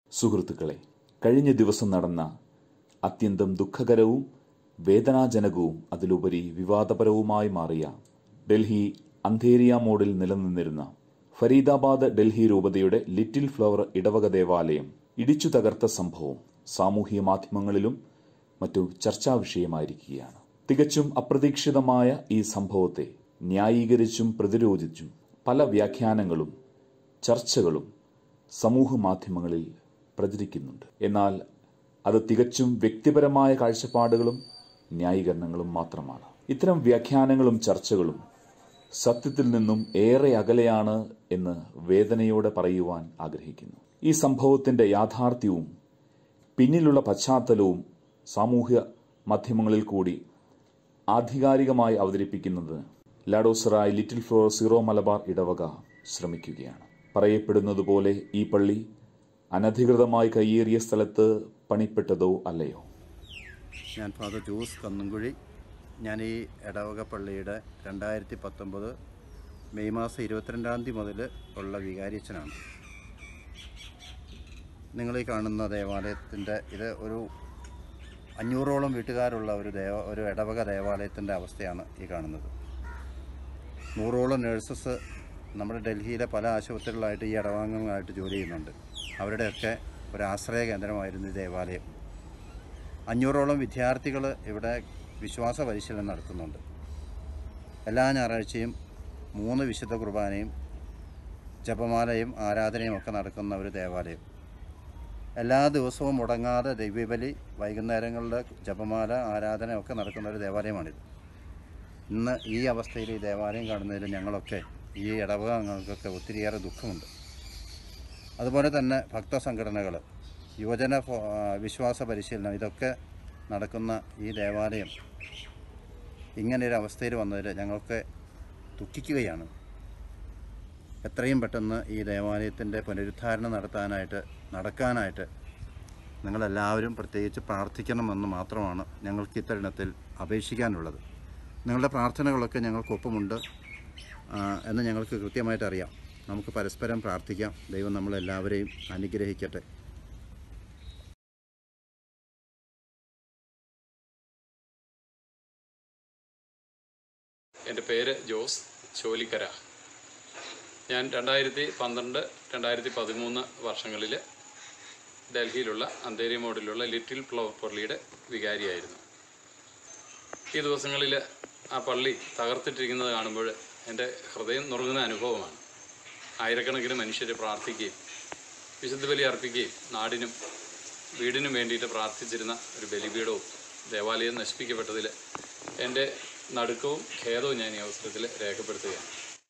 സുഹൃത്തുക്കളെ കഴിഞ്ഞ ദിവസം നടന്ന അത്യന്തം ദുഃഖകരവും വേദനാജനകവും അതിലുപരി വിവാദപരവുമായി മാറിയ ഡൽഹി അന്ധേരിയ മോഡിൽ നിലനിന്നിരുന്ന ഫരീദാബാദ് ഡൽഹി രൂപതയുടെ ലിറ്റിൽ ഫ്ലവർ ഇടവക ദേവാലയം ഇടിച്ചു തകർത്ത സംഭവം സാമൂഹിക മാധ്യമങ്ങളിലും മറ്റു ചർച്ചാ വിഷയമായിരിക്കുകയാണ് തികച്ചും അപ്രതീക്ഷിതമായ ഈ സംഭവത്തെ ന്യായീകരിച്ചും പ്രതിരോധിച്ചും പല വ്യാഖ്യാനങ്ങളും ചർച്ചകളും സമൂഹ മാധ്യമങ്ങളിൽ പ്രചരിക്കുന്നുണ്ട് എന്നാൽ അത് തികച്ചും വ്യക്തിപരമായ കാഴ്ചപ്പാടുകളും ന്യായീകരണങ്ങളും മാത്രമാണ് ഇത്തരം വ്യാഖ്യാനങ്ങളും ചർച്ചകളും സത്യത്തിൽ നിന്നും ഏറെ അകലെയാണ് എന്ന് വേദനയോടെ പറയുവാൻ ആഗ്രഹിക്കുന്നു ഈ സംഭവത്തിന്റെ യാഥാർത്ഥ്യവും പിന്നിലുള്ള പശ്ചാത്തലവും സാമൂഹ്യ മാധ്യമങ്ങളിൽ കൂടി ആധികാരികമായി അവതരിപ്പിക്കുന്നത് ലാഡോസറായി ലിറ്റിൽ ഫ്ലോർ സീറോ മലബാർ ഇടവക ശ്രമിക്കുകയാണ് പറയപ്പെടുന്നതുപോലെ ഈ പള്ളി അനധികൃതമായി കയ്യേറിയ സ്ഥലത്ത് പണിപ്പെട്ടതോ അല്ലയോ ഞാൻ ഫാദർ ജോസ് കന്നുംകുഴി ഞാൻ ഈ ഇടവക പള്ളിയുടെ രണ്ടായിരത്തി പത്തൊമ്പത് മെയ് മാസം ഇരുപത്തിരണ്ടാം തീയതി മുതൽ ഉള്ള വികാരിച്ചനാണ് നിങ്ങൾ ഈ കാണുന്ന ദേവാലയത്തിൻ്റെ ഇത് ഒരു അഞ്ഞൂറോളം വീട്ടുകാരുള്ള ഒരു ദേവ ഒരു ഇടവക ദേവാലയത്തിൻ്റെ അവസ്ഥയാണ് ഈ കാണുന്നത് നൂറോളം നഴ്സസ് നമ്മുടെ ഡൽഹിയിലെ പല ആശുപത്രികളിലായിട്ട് ഈ ഇടവാംഗങ്ങളായിട്ട് ജോലി ചെയ്യുന്നുണ്ട് അവരുടെയൊക്കെ ഒരു ആശ്രയ കേന്ദ്രമായിരുന്നു ഈ ദേവാലയം അഞ്ഞൂറോളം വിദ്യാർത്ഥികൾ ഇവിടെ വിശ്വാസ പരിശീലനം നടത്തുന്നുണ്ട് എല്ലാ ഞായറാഴ്ചയും മൂന്ന് വിശുദ്ധ കുർബാനയും ജപമാലയും ആരാധനയും ഒക്കെ നടക്കുന്ന ഒരു ദേവാലയം എല്ലാ ദിവസവും മുടങ്ങാതെ ദിവ്യബലി വൈകുന്നേരങ്ങളിൽ ജപമാല ആരാധന ഒക്കെ നടക്കുന്ന ഒരു ദേവാലയമാണിത് ഇന്ന് ഈ അവസ്ഥയിൽ ഈ ദേവാലയം കാണുന്നതിൽ ഞങ്ങളൊക്കെ ഈ ഇടവക അംഗങ്ങൾക്കൊക്കെ ഒത്തിരിയേറെ ദുഃഖമുണ്ട് അതുപോലെ തന്നെ ഭക്തസംഘടനകൾ യുവജന ഫോ- ആ, വിശ്വാസ പരിശീലനം ഇതൊക്കെ നടക്കുന്ന ഈ ദേവാലയം ഇങ്ങനെ ഒരു അവസ്ഥയിൽ വന്നതിൽ ഞങ്ങൾക്ക് ദുഃഖിക്കുകയാണ് എത്രയും പെട്ടെന്ന് ഈ ദേവാലയത്തിൻ്റെ പുനരുദ്ധാരണം നടത്താനായിട്ട് നടക്കാനായിട്ട് നിങ്ങളെല്ലാവരും പ്രത്യേകിച്ച് പ്രാർത്ഥിക്കണമെന്ന് മാത്രമാണ് ഞങ്ങൾക്ക് ഇത്തരുണത്തിൽ അപേക്ഷിക്കാനുള്ളത് നിങ്ങളുടെ പ്രാർത്ഥനകളൊക്കെ ഞങ്ങൾക്കൊപ്പമുണ്ട് ആ, എന്ന് ഞങ്ങൾക്ക് കൃത്യമായിട്ട് അറിയാം നമുക്ക് പരസ്പരം പ്രാർത്ഥിക്കാം ദൈവം നമ്മളെല്ലാവരെയും അനുഗ്രഹിക്കട്ടെ എൻ്റെ പേര് ജോസ് ചോലിക്കര ഞാൻ രണ്ടായിരത്തി പന്ത്രണ്ട് രണ്ടായിരത്തി പതിമൂന്ന് വർഷങ്ങളിൽ ഡൽഹിയിലുള്ള അന്തേരി മോഡിലുള്ള ലിറ്റിൽ ഫ്ലവർ പള്ളിയുടെ വികാരിയായിരുന്നു ഈ ദിവസങ്ങളിൽ ആ പള്ളി തകർത്തിട്ടിരിക്കുന്നത് കാണുമ്പോൾ എൻ്റെ ഹൃദയം നുറുങ്ങുന്ന അനുഭവമാണ് ആയിരക്കണക്കിന് മനുഷ്യർ പ്രാർത്ഥിക്കുകയും വിശുദ്ധ ബലി അർപ്പിക്കുകയും നാടിനും വീടിനും വേണ്ടിയിട്ട് പ്രാർത്ഥിച്ചിരുന്ന ഒരു ബലിപീഠവും ദേവാലയം നശിപ്പിക്കപ്പെട്ടതിൽ എൻ്റെ നടുക്കവും ഖേദവും ഞാൻ ഈ അവസരത്തിൽ രേഖപ്പെടുത്തുകയാണ്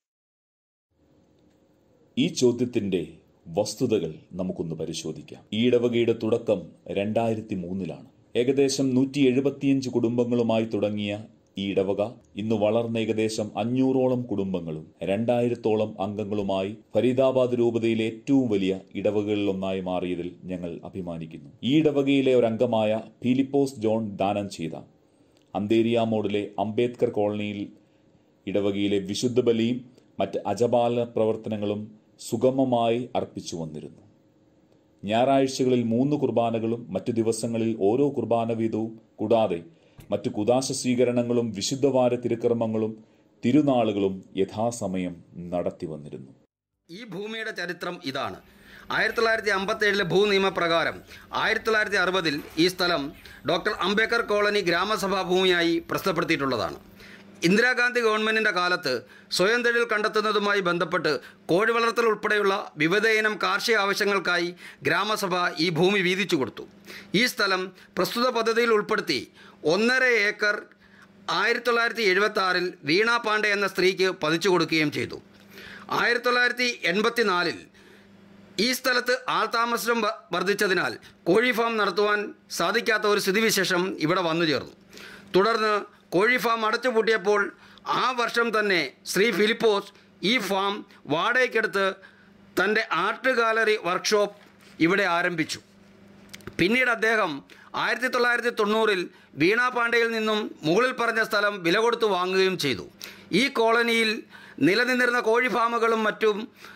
ഈ ചോദ്യത്തിന്റെ വസ്തുതകൾ നമുക്കൊന്ന് പരിശോധിക്കാം ഈ ഇടവകയുടെ തുടക്കം രണ്ടായിരത്തി മൂന്നിലാണ് ഏകദേശം നൂറ്റി എഴുപത്തിയഞ്ച് കുടുംബങ്ങളുമായി തുടങ്ങിയ ഈ ഇടവക ഇന്ന് വളർന്ന ഏകദേശം അഞ്ഞൂറോളം കുടുംബങ്ങളും രണ്ടായിരത്തോളം അംഗങ്ങളുമായി ഫരീദാബാദ് രൂപതയിലെ ഏറ്റവും വലിയ ഇടവകകളിലൊന്നായി മാറിയതിൽ ഞങ്ങൾ അഭിമാനിക്കുന്നു ഈ ഇടവകയിലെ ഒരു അംഗമായ ഫിലിപ്പോസ് ജോൺ ദാനം ചെയ്ത അന്തേരിയ മോഡിലെ അംബേദ്കർ കോളനിയിൽ ഇടവകയിലെ വിശുദ്ധ ബലിയും മറ്റ് അജപാലന പ്രവർത്തനങ്ങളും സുഗമമായി അർപ്പിച്ചു വന്നിരുന്നു ഞായറാഴ്ചകളിൽ മൂന്ന് കുർബാനകളും മറ്റു ദിവസങ്ങളിൽ ഓരോ കുർബാന വീതവും കൂടാതെ മറ്റു കുദാശ സ്വീകരണങ്ങളും വിശുദ്ധവാര തിരുക്കർമ്മങ്ങളും തിരുനാളുകളും യഥാസമയം നടത്തി വന്നിരുന്നു ഈ ഭൂമിയുടെ ചരിത്രം ഇതാണ് ആയിരത്തി തൊള്ളായിരത്തി അമ്പത്തി ഏഴിലെ ഭൂനിയമപ്രകാരം ആയിരത്തി തൊള്ളായിരത്തി അറുപതിൽ ഈ സ്ഥലം ഡോക്ടർ അംബേദ്കർ കോളനി ഗ്രാമസഭാ ഭൂമിയായി പ്രസിദ്ധപ്പെടുത്തിയിട്ടുള്ളതാണ് ഇന്ദിരാഗാന്ധി ഗവൺമെൻറ്റിൻ്റെ കാലത്ത് സ്വയം തൊഴിൽ കണ്ടെത്തുന്നതുമായി ബന്ധപ്പെട്ട് കോഴി വളർത്തൽ ഉൾപ്പെടെയുള്ള വിവിധയിനം കാർഷിക ആവശ്യങ്ങൾക്കായി ഗ്രാമസഭ ഈ ഭൂമി വീതിച്ചു കൊടുത്തു ഈ സ്ഥലം പ്രസ്തുത പദ്ധതിയിൽ ഉൾപ്പെടുത്തി ഒന്നര ഏക്കർ ആയിരത്തി തൊള്ളായിരത്തി എഴുപത്തി ആറിൽ വീണ പാണ്ഡെ എന്ന സ്ത്രീക്ക് പതിച്ചു കൊടുക്കുകയും ചെയ്തു ആയിരത്തി തൊള്ളായിരത്തി എൺപത്തിനാലിൽ ഈ സ്ഥലത്ത് ആൾതാമസം വ- വർദ്ധിച്ചതിനാൽ കോഴി ഫാം നടത്തുവാൻ സാധിക്കാത്ത ഒരു സ്ഥിതിവിശേഷം ഇവിടെ വന്നു ചേർന്നു തുടർന്ന് കോഴി ഫാം അടച്ചുപൂട്ടിയപ്പോൾ ആ വർഷം തന്നെ ശ്രീ ഫിലിപ്പോസ് ഈ ഫാം വാടകയ്ക്കെടുത്ത് തൻ്റെ ആർട്ട് ഗാലറി വർക്ക്ഷോപ്പ് ഇവിടെ ആരംഭിച്ചു പിന്നീട് അദ്ദേഹം ആയിരത്തി തൊള്ളായിരത്തി തൊണ്ണൂറിൽ വീണ പാണ്ഡെയിൽ നിന്നും മുകളിൽ പറഞ്ഞ സ്ഥലം വില കൊടുത്ത് വാങ്ങുകയും ചെയ്തു ഈ കോളനിയിൽ നിലനിന്നിരുന്ന കോഴി ഫാമുകളും മറ്റും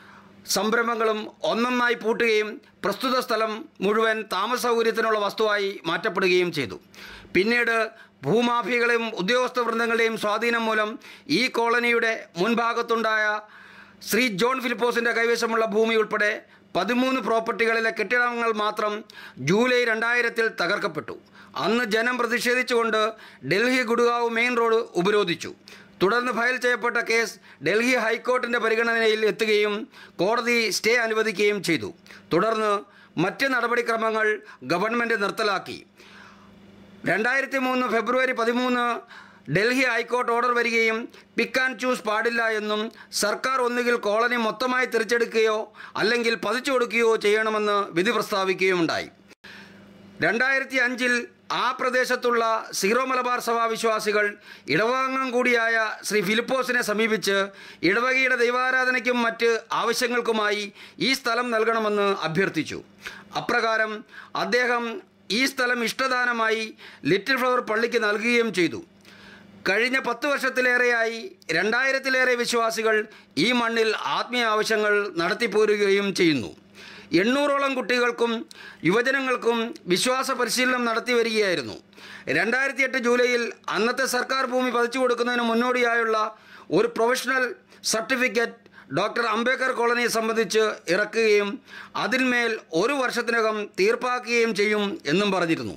സംരംഭങ്ങളും ഒന്നൊന്നായി പൂട്ടുകയും പ്രസ്തുത സ്ഥലം മുഴുവൻ താമസ സൗകര്യത്തിനുള്ള വസ്തുവായി മാറ്റപ്പെടുകയും ചെയ്തു പിന്നീട് ഭൂമാഫിയകളെയും ഉദ്യോഗസ്ഥ വൃന്ദങ്ങളുടെയും സ്വാധീനം മൂലം ഈ കോളനിയുടെ മുൻഭാഗത്തുണ്ടായ ശ്രീ ജോൺ ഫിലിപ്പോസിൻ്റെ കൈവശമുള്ള ഭൂമി ഉൾപ്പെടെ പതിമൂന്ന് പ്രോപ്പർട്ടികളിലെ കെട്ടിടങ്ങൾ മാത്രം ജൂലൈ രണ്ടായിരത്തിൽ തകർക്കപ്പെട്ടു അന്ന് ജനം പ്രതിഷേധിച്ചുകൊണ്ട് ഡൽഹി ഗുഡ്ഗാവ് മെയിൻ റോഡ് ഉപരോധിച്ചു തുടർന്ന് ഫയൽ ചെയ്യപ്പെട്ട കേസ് ഡൽഹി ഹൈക്കോടതിൻ്റെ പരിഗണനയിൽ എത്തുകയും കോടതി സ്റ്റേ അനുവദിക്കുകയും ചെയ്തു തുടർന്ന് മറ്റ് നടപടിക്രമങ്ങൾ ഗവൺമെൻറ് നിർത്തലാക്കി രണ്ടായിരത്തി മൂന്ന് ഫെബ്രുവരി പതിമൂന്ന് ഡൽഹി ഹൈക്കോർട്ട് ഓർഡർ വരികയും പിക്ക് ആൻഡ് ചൂസ് പാടില്ല എന്നും സർക്കാർ ഒന്നുകിൽ കോളനി മൊത്തമായി തിരിച്ചെടുക്കുകയോ അല്ലെങ്കിൽ പതിച്ചു കൊടുക്കുകയോ ചെയ്യണമെന്ന് വിധി പ്രസ്താവിക്കുകയുമുണ്ടായി രണ്ടായിരത്തി അഞ്ചിൽ ആ പ്രദേശത്തുള്ള സീറോ മലബാർ സഭാ വിശ്വാസികൾ ഇടവാംഗം കൂടിയായ ശ്രീ ഫിലിപ്പോസിനെ സമീപിച്ച് ഇടവകയുടെ ദൈവാരാധനയ്ക്കും മറ്റ് ആവശ്യങ്ങൾക്കുമായി ഈ സ്ഥലം നൽകണമെന്ന് അഭ്യർത്ഥിച്ചു അപ്രകാരം അദ്ദേഹം ഈ സ്ഥലം ഇഷ്ടദാനമായി ലിറ്റിൽ ഫ്ലവർ പള്ളിക്ക് നൽകുകയും ചെയ്തു കഴിഞ്ഞ പത്ത് വർഷത്തിലേറെയായി രണ്ടായിരത്തിലേറെ വിശ്വാസികൾ ഈ മണ്ണിൽ ആത്മീയ ആവശ്യങ്ങൾ നടത്തിപ്പോരുകയും ചെയ്യുന്നു എണ്ണൂറോളം കുട്ടികൾക്കും യുവജനങ്ങൾക്കും വിശ്വാസ പരിശീലനം നടത്തി വരികയായിരുന്നു രണ്ടായിരത്തി എട്ട് ജൂലൈയിൽ അന്നത്തെ സർക്കാർ ഭൂമി പതിച്ചു കൊടുക്കുന്നതിന് മുന്നോടിയായുള്ള ഒരു പ്രൊഫഷണൽ സർട്ടിഫിക്കറ്റ് ഡോക്ടർ അംബേദ്കർ കോളനിയെ സംബന്ധിച്ച് ഇറക്കുകയും അതിന്മേൽ ഒരു വർഷത്തിനകം തീർപ്പാക്കുകയും ചെയ്യും എന്നും പറഞ്ഞിരുന്നു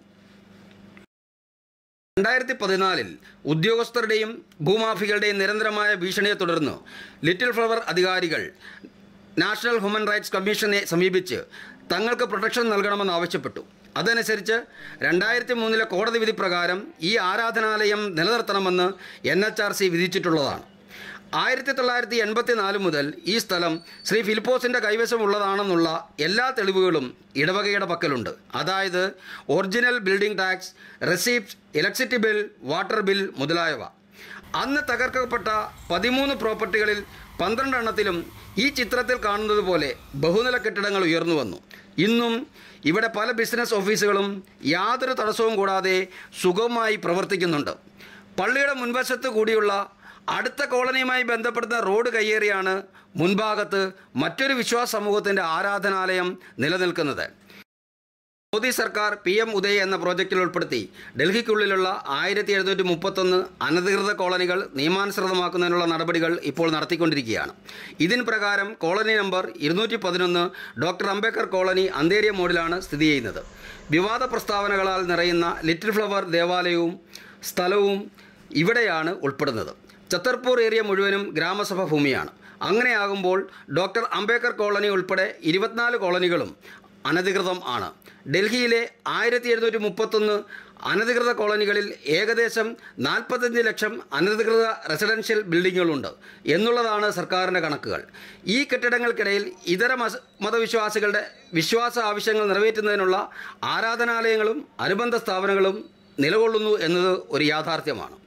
രണ്ടായിരത്തി പതിനാലിൽ ഉദ്യോഗസ്ഥരുടെയും ഭൂമാഫികളുടെയും നിരന്തരമായ ഭീഷണിയെ തുടർന്ന് ലിറ്റിൽ ഫ്ലവർ അധികാരികൾ നാഷണൽ ഹ്യൂമൻ റൈറ്റ്സ് കമ്മീഷനെ സമീപിച്ച് തങ്ങൾക്ക് പ്രൊട്ടക്ഷൻ നൽകണമെന്ന് ആവശ്യപ്പെട്ടു അതനുസരിച്ച് രണ്ടായിരത്തി മൂന്നിലെ കോടതി വിധി പ്രകാരം ഈ ആരാധനാലയം നിലനിർത്തണമെന്ന് എൻ എച്ച് ആർ സി വിധിച്ചിട്ടുള്ളതാണ് ആയിരത്തി തൊള്ളായിരത്തി എൺപത്തി നാല് മുതൽ ഈ സ്ഥലം ശ്രീ ഫിലിപ്പോസിൻ്റെ കൈവശമുള്ളതാണെന്നുള്ള എല്ലാ തെളിവുകളും ഇടവകയുടെ പക്കലുണ്ട് അതായത് original building tax receipt electricity bill water bill മുതലായവ അന്ന് തകർക്കപ്പെട്ട പതിമൂന്ന് പ്രോപ്പർട്ടികളിൽ പന്ത്രണ്ടെണ്ണത്തിലും ഈ ചിത്രത്തിൽ കാണുന്നത് പോലെ ബഹുനില കെട്ടിടങ്ങൾ ഉയർന്നു വന്നു ഇന്നും ഇവിടെ പല ബിസിനസ് ഓഫീസുകളും യാതൊരു തടസ്സവും കൂടാതെ സുഗമമായി പ്രവർത്തിക്കുന്നുണ്ട് പള്ളിയുടെ മുൻവശത്ത് കൂടിയുള്ള അടുത്ത കോളനിയുമായി ബന്ധപ്പെടുന്ന റോഡ് കയ്യേറിയാണ് മുൻഭാഗത്ത് മറ്റൊരു വിശ്വാസ സമൂഹത്തിൻ്റെ ആരാധനാലയം നിലനിൽക്കുന്നത് മോദി സർക്കാർ പി എം ഉദയ് എന്ന പ്രോജക്റ്റിൽ ഉൾപ്പെടുത്തി ഡൽഹിക്കുള്ളിലുള്ള ആയിരത്തി എഴുന്നൂറ്റി മുപ്പത്തൊന്ന് അനധികൃത കോളനികൾ നിയമാനുസൃതമാക്കുന്നതിനുള്ള നടപടികൾ ഇപ്പോൾ നടത്തിക്കൊണ്ടിരിക്കുകയാണ് ഇതിൻ പ്രകാരം കോളനി നമ്പർ ഇരുന്നൂറ്റി പതിനൊന്ന് ഡോക്ടർ അംബേദ്കർ കോളനി അന്തേരിയ മോഡിലാണ് സ്ഥിതി ചെയ്യുന്നത് വിവാദ പ്രസ്താവനകളാൽ നിറയുന്ന ലിറ്റിൽ ഫ്ലവർ ദേവാലയവും സ്ഥലവും ഇവിടെയാണ് ഉൾപ്പെടുന്നത് ചത്തർപൂർ ഏരിയ മുഴുവനും ഗ്രാമസഭ ഭൂമിയാണ് അങ്ങനെയാകുമ്പോൾ ഡോക്ടർ അംബേദ്കർ കോളനി ഉൾപ്പെടെ ഇരുപത്തിനാല് കോളനികളും അനധികൃതം ആണ് ഡൽഹിയിലെ ആയിരത്തി എഴുന്നൂറ്റി മുപ്പത്തൊന്ന് അനധികൃത കോളനികളിൽ ഏകദേശം നാൽപ്പത്തഞ്ച് ലക്ഷം അനധികൃത റെസിഡൻഷ്യൽ ബിൽഡിങ്ങുകളുണ്ട് എന്നുള്ളതാണ് സർക്കാരിൻ്റെ കണക്കുകൾ ഈ കെട്ടിടങ്ങൾക്കിടയിൽ ഇതര മത മതവിശ്വാസികളുടെ വിശ്വാസ ആവശ്യങ്ങൾ നിറവേറ്റുന്നതിനുള്ള ആരാധനാലയങ്ങളും അനുബന്ധ സ്ഥാപനങ്ങളും നിലകൊള്ളുന്നു എന്നത് ഒരു യാഥാർത്ഥ്യമാണ്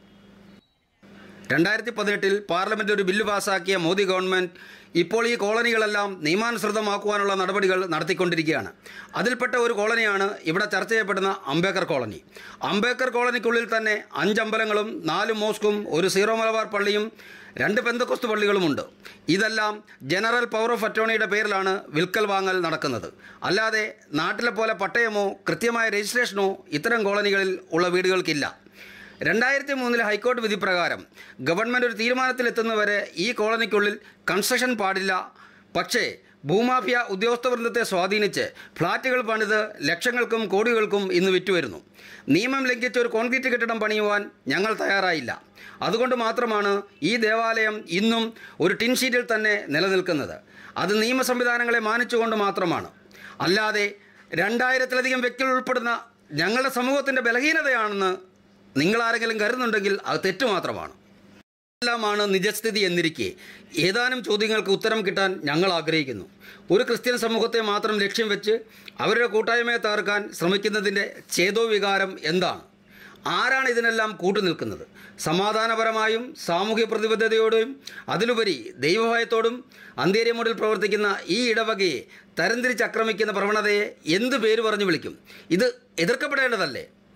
രണ്ടായിരത്തി പതിനെട്ടിൽ പാർലമെന്റ് ഒരു ബില്ല് പാസാക്കിയ മോദി ഗവൺമെന്റ് ഇപ്പോൾ ഈ കോളനികളെല്ലാം നിയമാനുസൃതമാക്കുവാനുള്ള നടപടികൾ നടത്തിക്കൊണ്ടിരിക്കുകയാണ് അതിൽപ്പെട്ട ഒരു കോളനിയാണ് ഇവിടെ ചർച്ച ചെയ്യപ്പെടുന്ന അംബേദ്കർ കോളനി അംബേദ്കർ കോളനിക്കുള്ളിൽ തന്നെ അഞ്ച് അമ്പലങ്ങളും നാല് മോസ്കും ഒരു സീറോ മലബാർ പള്ളിയും രണ്ട് പെന്തക്കൊസ്തു പള്ളികളുമുണ്ട് ഇതെല്ലാം ജനറൽ പവർ ഓഫ് അറ്റോർണിയുടെ പേരിലാണ് വിൽക്കൽ വാങ്ങൽ നടക്കുന്നത് അല്ലാതെ നാട്ടിലെ പോലെ പട്ടയമോ കൃത്യമായ രജിസ്ട്രേഷനോ ഇത്തരം കോളനികളിൽ ഉള്ള വീടുകൾക്കില്ല രണ്ടായിരത്തി മൂന്നിലെ ഹൈക്കോടതി വിധി പ്രകാരം ഗവൺമെൻറ് ഒരു തീരുമാനത്തിലെത്തുന്നവരെ ഈ കോളനിക്കുള്ളിൽ കൺസ്ട്രക്ഷൻ പാടില്ല പക്ഷേ ഭൂമാഫിയ ഉദ്യോഗസ്ഥ വൃന്ദത്തെ സ്വാധീനിച്ച് ഫ്ളാറ്റുകൾ പണിത് ലക്ഷങ്ങൾക്കും കോടികൾക്കും ഇന്ന് വിറ്റുവരുന്നു നിയമം ലംഘിച്ച് ഒരു കോൺക്രീറ്റ് കെട്ടിടം പണിയുവാൻ ഞങ്ങൾ തയ്യാറായില്ല അതുകൊണ്ട് മാത്രമാണ് ഈ ദേവാലയം ഇന്നും ഒരു ടിൻ ഷീറ്റിൽ തന്നെ നിലനിൽക്കുന്നത് അത് നിയമ സംവിധാനങ്ങളെ മാനിച്ചുകൊണ്ട് മാത്രമാണ് അല്ലാതെ രണ്ടായിരത്തിലധികം വ്യക്തികൾ ഉൾപ്പെടുന്ന ഞങ്ങളുടെ സമൂഹത്തിൻ്റെ ബലഹീനതയാണെന്ന് നിങ്ങളാരെങ്കിലും കരുതുന്നുണ്ടെങ്കിൽ അത് തെറ്റു മാത്രമാണ് എല്ലാമാണ് നിജസ്ഥിതി എന്നിരിക്കെ ഏതാനും ചോദ്യങ്ങൾക്ക് ഉത്തരം കിട്ടാൻ ഞങ്ങൾ ആഗ്രഹിക്കുന്നു ഒരു ക്രിസ്ത്യൻ സമൂഹത്തെ മാത്രം ലക്ഷ്യം വെച്ച് അവരുടെ കൂട്ടായ്മയെ തകർക്കാൻ ശ്രമിക്കുന്നതിൻ്റെ ചേതോവികാരം എന്താണ് ആരാണ് ഇതിനെല്ലാം കൂട്ടുനിൽക്കുന്നത് സമാധാനപരമായും സാമൂഹ്യ പ്രതിബദ്ധതയോടും അതിലുപരി ദൈവഭയത്തോടും അന്തേര്യമോഡിൽ പ്രവർത്തിക്കുന്ന ഈ ഇടവകയെ തരംതിരിച്ച് ആക്രമിക്കുന്ന പ്രവണതയെ എന്ത് പേര് പറഞ്ഞു വിളിക്കും ഇത് എതിർക്കപ്പെടേണ്ടതല്ലേ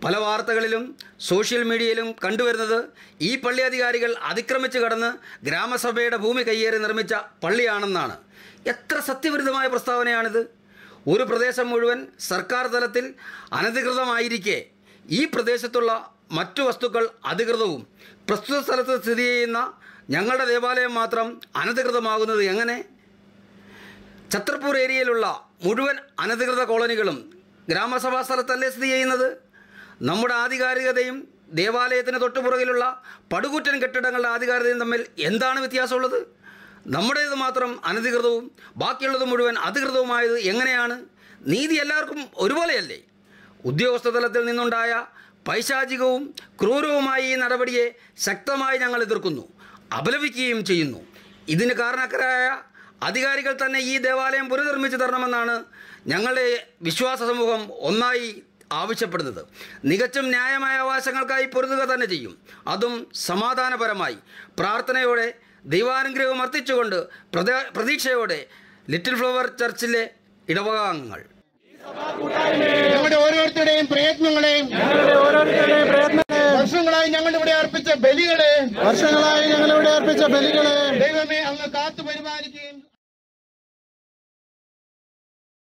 പല വാർത്തകളിലും സോഷ്യൽ മീഡിയയിലും കണ്ടുവരുന്നത് ഈ പള്ളി അധികാരികൾ അതിക്രമിച്ച് കടന്ന് ഗ്രാമസഭയുടെ ഭൂമി കയ്യേറി നിർമ്മിച്ച പള്ളിയാണെന്നാണ് എത്ര സത്യവിരുദ്ധമായ പ്രസ്താവനയാണിത് ഒരു പ്രദേശം മുഴുവൻ സർക്കാർ തലത്തിൽ അനധികൃതമായിരിക്കെ ഈ പ്രദേശത്തുള്ള മറ്റു വസ്തുക്കൾ അധികൃതവും പ്രസ്തുത സ്ഥലത്ത് സ്ഥിതി ചെയ്യുന്ന ഞങ്ങളുടെ ദേവാലയം മാത്രം അനധികൃതമാകുന്നത് എങ്ങനെ ഛത്രപൂർ ഏരിയയിലുള്ള മുഴുവൻ അനധികൃത കോളനികളും ഗ്രാമസഭാ സ്ഥലത്തല്ലേ സ്ഥിതി ചെയ്യുന്നത് നമ്മുടെ ആധികാരികതയും ദേവാലയത്തിന് തൊട്ടുപുറകിലുള്ള പടുകൂറ്റൻ കെട്ടിടങ്ങളുടെ ആധികാരികതയും തമ്മിൽ എന്താണ് വ്യത്യാസമുള്ളത് നമ്മുടേത് മാത്രം അനധികൃതവും ബാക്കിയുള്ളത് മുഴുവൻ അധികൃതവുമായത് എങ്ങനെയാണ് നീതി എല്ലാവർക്കും ഒരുപോലെയല്ലേ ഉദ്യോഗസ്ഥ തലത്തിൽ നിന്നുണ്ടായ പൈശാചികവും ക്രൂരവുമായ ഈ നടപടിയെ ശക്തമായി ഞങ്ങൾ എതിർക്കുന്നു അപലപിക്കുകയും ചെയ്യുന്നു ഇതിന് കാരണക്കാരായ അധികാരികൾ തന്നെ ഈ ദേവാലയം പുനർനിർമ്മിച്ചു തരണമെന്നാണ് ഞങ്ങളുടെ വിശ്വാസ സമൂഹം ഒന്നായി ആവശ്യപ്പെടുന്നത് തികച്ചും ന്യായമായ അവകാശങ്ങൾക്കായി പൊരുതുക തന്നെ ചെയ്യും അതും സമാധാനപരമായി പ്രാർത്ഥനയോടെ ദൈവാനുഗ്രഹം അർത്ഥിച്ചുകൊണ്ട് പ്രത- പ്രതീക്ഷയോടെ ലിറ്റിൽ ഫ്ലവർ ചർച്ചിലെ ഇടവകാംഗങ്ങൾ ഞങ്ങളുടെ ഓരോരുത്തരുടെയും പ്രയത്നങ്ങളെയും വർഷങ്ങളായി ഞങ്ങൾ ഇവിടെ അർപ്പിച്ച ബലികളെ വർഷങ്ങളായി ഞങ്ങളിവിടെ അർപ്പിച്ച ബലികളെ ദൈവമേ അങ്ങ് കാത്തു പരിപാലിക്കുകയും